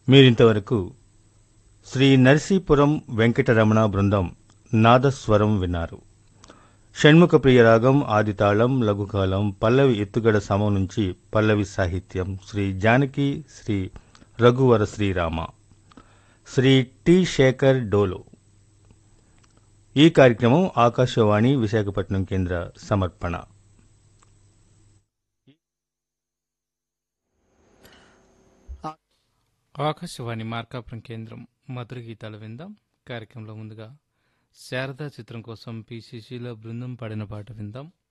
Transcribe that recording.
మీరింతవరకు శ్రీ నరసీపురం వెంకటరమణ బృందం నాదస్వరం విన్నారు షణ్ముఖ ప్రియ రాగం ఆదితాళం లఘుకాలం పల్లవి ఎత్తుగడ సమం నుంచి పల్లవి సాహిత్యం శ్రీ జానకి శ్రీ రఘువర శ్రీరామ శ్రీ టి శేఖర్ డోలో ఈ కార్యక్రమం ఆకాశవాణి విశాఖపట్నం కేంద్ర సమర్పణ ఆకాశవాణి మార్కాపురం కేంద్రం మధుర గీతాలు విందాం కార్యక్రమంలో ముందుగా శారదా చిత్రం కోసం పి శశిల బృందం పాడిన పాట విందాం